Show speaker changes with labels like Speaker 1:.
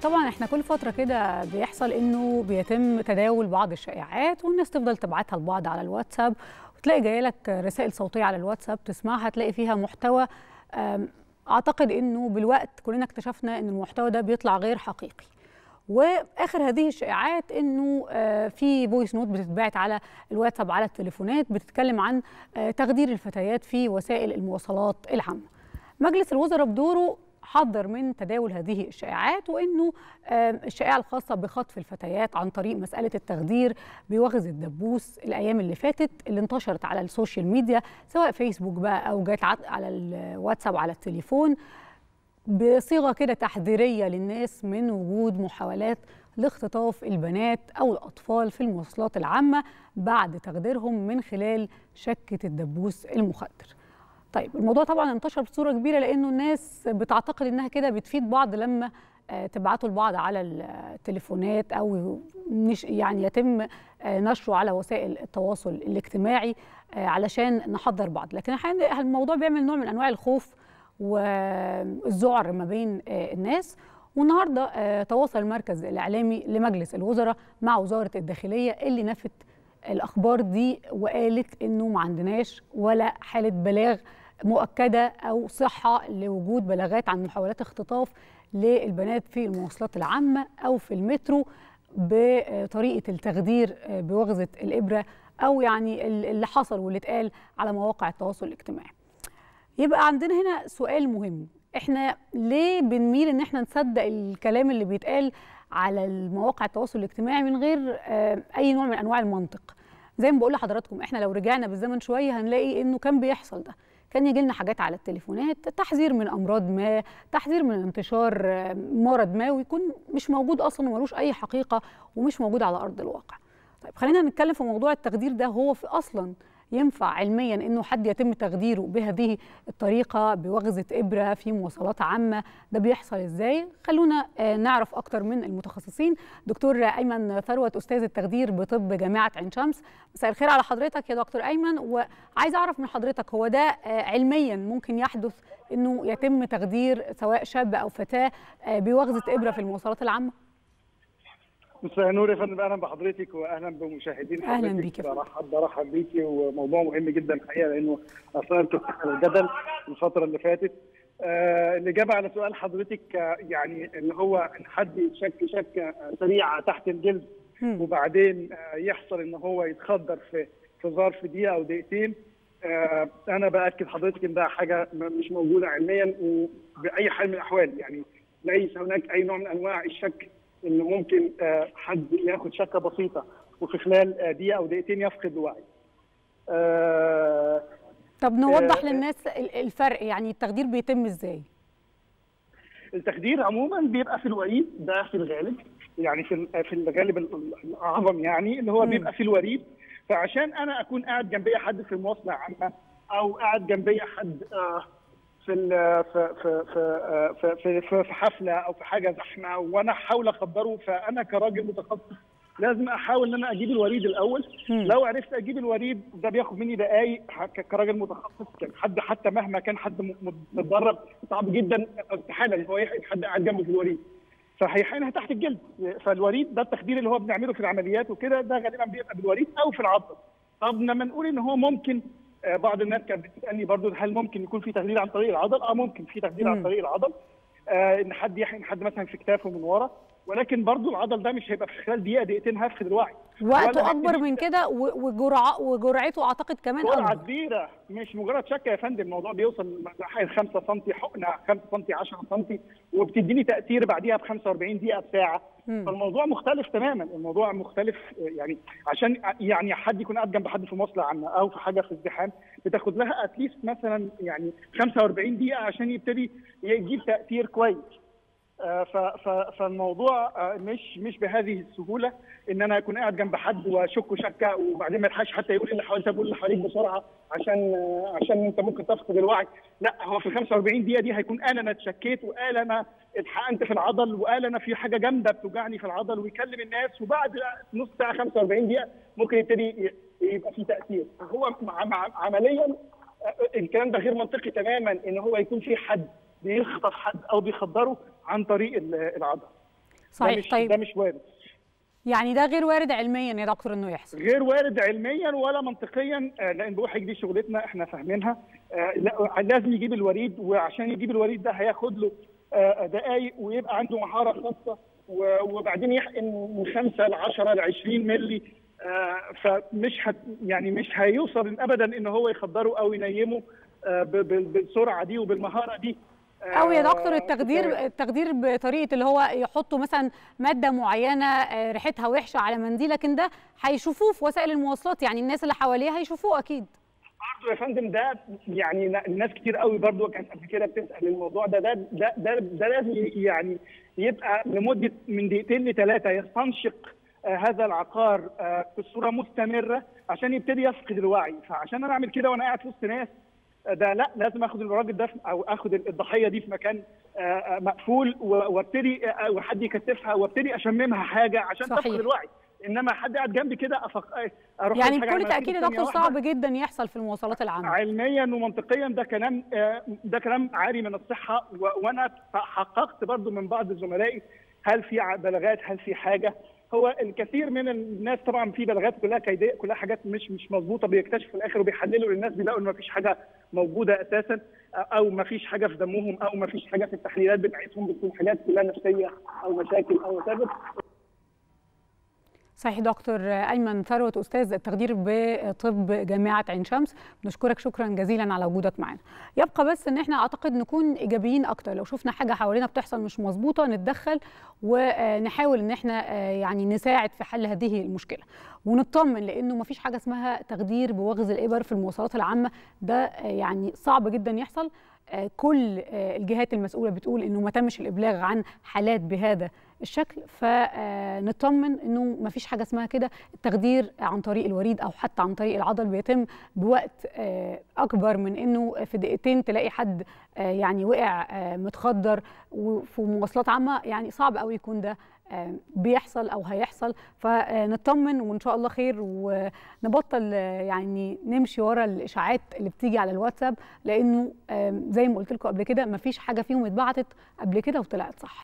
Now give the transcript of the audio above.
Speaker 1: طبعا احنا كل فتره كده بيحصل انه بيتم تداول بعض الشائعات والناس تفضل تبعتها لبعض على الواتساب وتلاقي جايه لك رسائل صوتيه على الواتساب تسمعها تلاقي فيها محتوى اعتقد انه بالوقت كلنا اكتشفنا ان المحتوى ده بيطلع غير حقيقي واخر هذه الشائعات انه في فويس نوت بتتبعت على الواتساب على التليفونات بتتكلم عن تخدير الفتيات في وسائل المواصلات العامه مجلس الوزراء بدوره حذر من تداول هذه الشائعات وانه الشائعه الخاصه بخطف الفتيات عن طريق مساله التخدير بوغز الدبوس الايام اللي فاتت اللي انتشرت على السوشيال ميديا سواء فيسبوك بقى او جات على الواتساب على التليفون بصيغه كده تحذيريه للناس من وجود محاولات لاختطاف البنات او الاطفال في المواصلات العامه بعد تخديرهم من خلال شكه الدبوس المخدر. طيب الموضوع طبعا انتشر بصوره كبيره لانه الناس بتعتقد انها كده بتفيد بعض لما تبعتوا لبعض على التليفونات او يعني يتم نشره على وسائل التواصل الاجتماعي علشان نحذر بعض لكن احيانا الموضوع بيعمل نوع من انواع الخوف والذعر ما بين الناس والنهارده تواصل المركز الاعلامي لمجلس الوزراء مع وزاره الداخليه اللي نفت الاخبار دي وقالت انه ما عندناش ولا حاله بلاغ مؤكده او صحه لوجود بلاغات عن محاولات اختطاف للبنات في المواصلات العامه او في المترو بطريقه التخدير بوغزه الابره او يعني اللي حصل واللي اتقال على مواقع التواصل الاجتماعي. يبقى عندنا هنا سؤال مهم احنا ليه بنميل ان احنا نصدق الكلام اللي بيتقال على المواقع التواصل الاجتماعي من غير اي نوع من انواع المنطق زي ما بقول لحضراتكم احنا لو رجعنا بالزمن شويه هنلاقي انه كان بيحصل ده كان يجي لنا حاجات على التليفونات تحذير من امراض ما تحذير من انتشار مرض ما ويكون مش موجود اصلا وملوش اي حقيقه ومش موجود على ارض الواقع طيب خلينا نتكلم في موضوع التخدير ده هو في اصلا ينفع علميا انه حد يتم تخديره بهذه الطريقه بوغزه ابره في مواصلات عامه ده بيحصل ازاي خلونا نعرف اكتر من المتخصصين دكتور ايمن ثروت استاذ التخدير بطب جامعه عين شمس مساء الخير على حضرتك يا دكتور ايمن وعايز اعرف من حضرتك هو ده علميا ممكن يحدث انه يتم تخدير سواء شاب او فتاه بوغزه ابره في المواصلات العامه
Speaker 2: مساء النور يا فندم اهلا بحضرتك واهلا بمشاهدين
Speaker 1: اهلا بيك
Speaker 2: برحب برحب بيكي وموضوع مهم جدا الحقيقه لانه اثار كثير الجدل الفتره اللي فاتت آه الاجابه على سؤال حضرتك آه يعني اللي هو ان حد يشك شك سريعه تحت الجلد م. وبعدين آه يحصل ان هو يتخدر في في ظرف دقيقه او دقيقتين آه انا باكد حضرتك ان ده حاجه مش موجوده علميا وباي حال من الاحوال يعني ليس هناك اي نوع من انواع الشك انه ممكن حد ياخد شكه بسيطه وفي خلال دقيقه او دقيقتين يفقد الوعي.
Speaker 1: آه طب نوضح آه للناس الفرق يعني التخدير بيتم ازاي؟
Speaker 2: التخدير عموما بيبقى في الوريد ده في الغالب يعني في في الغالب الاعظم يعني اللي هو م. بيبقى في الوريد فعشان انا اكون قاعد جنبي حد في مواصله عامه او قاعد جنبي حد آه في في في في في في, في حفله او في حاجه زحمه وانا احاول اخبره فانا كراجل متخصص لازم احاول ان انا اجيب الوريد الاول م. لو عرفت اجيب الوريد ده بياخد مني دقائق كراجل متخصص كان حد حتى مهما كان حد متدرب صعب جدا استحاله ان هو حد قاعد جنبه في الوريد فهيحقنها تحت الجلد فالوريد ده التخدير اللي هو بنعمله في العمليات وكده ده غالبا بيبقى بالوريد او في العضل طب لما نقول ان هو ممكن بعض الناس كانت بتسالني برضو هل ممكن يكون في تخدير عن طريق العضل؟ اه ممكن في تخدير عن طريق العضل آه ان حد يحقن حد مثلا في كتافه من ورا ولكن برضو العضل ده مش هيبقى في خلال دقيقه دقيقتين هفقد الوعي
Speaker 1: وقته اكبر من كده وجرعه وجرعته اعتقد كمان
Speaker 2: جرعه كبيره مش مجرد شكه يا فندم الموضوع بيوصل لحد 5 سم حقنه 5 سم 10 سم وبتديني تاثير بعديها ب 45 دقيقه بساعه م. فالموضوع مختلف تماما الموضوع مختلف يعني عشان يعني حد يكون قاعد جنب حد في مواصله عامه او في حاجه في ازدحام بتاخد لها اتليست مثلا يعني 45 دقيقه عشان يبتدي يجيب تاثير كويس فالموضوع مش مش بهذه السهوله ان انا اكون قاعد جنب حد واشك شكه وبعدين ما يلحقش حتى يقول اللي حواليك يقول اللي حواليك بسرعه عشان عشان انت ممكن تفقد الوعي لا هو في ال 45 دقيقه دي هيكون قال انا اتشكيت وقال انا اتحقنت في العضل وقال انا في حاجه جامده بتوجعني في العضل ويكلم الناس وبعد نص ساعه 45 دقيقه ممكن يبتدي يبقى في تاثير هو عمليا الكلام ده غير منطقي تماما ان هو يكون في حد بيخطف حد او بيخدره عن طريق العضله
Speaker 1: صحيح
Speaker 2: ده مش
Speaker 1: طيب
Speaker 2: ده مش وارد
Speaker 1: يعني ده غير وارد علميا يا دكتور انه يحصل
Speaker 2: غير وارد علميا ولا منطقيا آه، لان بوحك دي شغلتنا احنا فاهمينها آه، لا لازم يجيب الوريد وعشان يجيب الوريد ده هياخد له آه، دقائق ويبقى عنده مهاره خاصه و- وبعدين يحقن من 5 ل 10 ل 20 مللي آه، فمش هت يعني مش هيوصل ابدا ان هو يخدره او ينيمه آه، ب- ب- بالسرعه دي وبالمهاره دي
Speaker 1: او يا دكتور
Speaker 2: آه،
Speaker 1: التخدير التخدير بطريقه اللي هو يحطوا مثلا ماده معينه آه، ريحتها وحشه على منديل لكن ده هيشوفوه في وسائل المواصلات يعني الناس اللي حواليه هيشوفوه اكيد
Speaker 2: برضه يا فندم ده يعني ن- ناس كتير قوي برضه كانت قبل كده بتسال الموضوع ده ده ده ده, ده لازم يعني يبقى لمده من دقيقتين لثلاثه يستنشق آه هذا العقار آه بصوره مستمره عشان يبتدي يفقد الوعي فعشان انا اعمل كده وانا قاعد في وسط ناس آه، ده لا لازم اخد الراجل ده في- او اخد الضحيه دي في مكان آه، آه، مقفول و- وابتدي آه، وحد يكتفها وابتدي اشممها حاجه عشان
Speaker 1: صحيح.
Speaker 2: تفقد الوعي انما حد قاعد جنبي كده أفق... اروح
Speaker 1: يعني
Speaker 2: أعمل حاجة على
Speaker 1: بكل تاكيد
Speaker 2: مناخيري
Speaker 1: يا
Speaker 2: ثانية
Speaker 1: دكتور
Speaker 2: واحدة.
Speaker 1: صعب جدا يحصل في المواصلات العامه
Speaker 2: علميا ومنطقيا ده كلام آه، ده كلام عاري من الصحه و- وانا حققت برضو من بعض زملائي هل في ع- بلاغات هل في حاجه هو الكثير من الناس طبعا في بلاغات كلها كيديه كلها حاجات مش مش مظبوطه بيكتشفوا في الاخر وبيحللوا للناس بيلاقوا ان ما فيش حاجه موجوده اساسا او ما فيش حاجه في دمهم او ما فيش حاجه في التحليلات بتاعتهم بتكون حاجات كلها نفسيه او مشاكل او وات
Speaker 1: صحيح دكتور ايمن ثروت استاذ التخدير بطب جامعه عين شمس بنشكرك شكرا جزيلا على وجودك معنا يبقى بس ان احنا اعتقد نكون ايجابيين اكتر لو شفنا حاجه حوالينا بتحصل مش مظبوطه نتدخل ونحاول ان احنا يعني نساعد في حل هذه المشكله ونطمن لانه ما فيش حاجه اسمها تخدير بوغز الابر في المواصلات العامه ده يعني صعب جدا يحصل كل الجهات المسؤوله بتقول انه ما تمش الابلاغ عن حالات بهذا الشكل فنطمن انه ما فيش حاجه اسمها كده التخدير عن طريق الوريد او حتى عن طريق العضل بيتم بوقت اكبر من انه في دقيقتين تلاقي حد يعني وقع متخدر وفي مواصلات عامه يعني صعب قوي يكون ده بيحصل او هيحصل فنطمن وان شاء الله خير ونبطل يعني نمشي ورا الاشاعات اللي بتيجي على الواتساب لانه زي ما قلت لكم قبل كده مفيش حاجه فيهم اتبعتت قبل كده وطلعت صح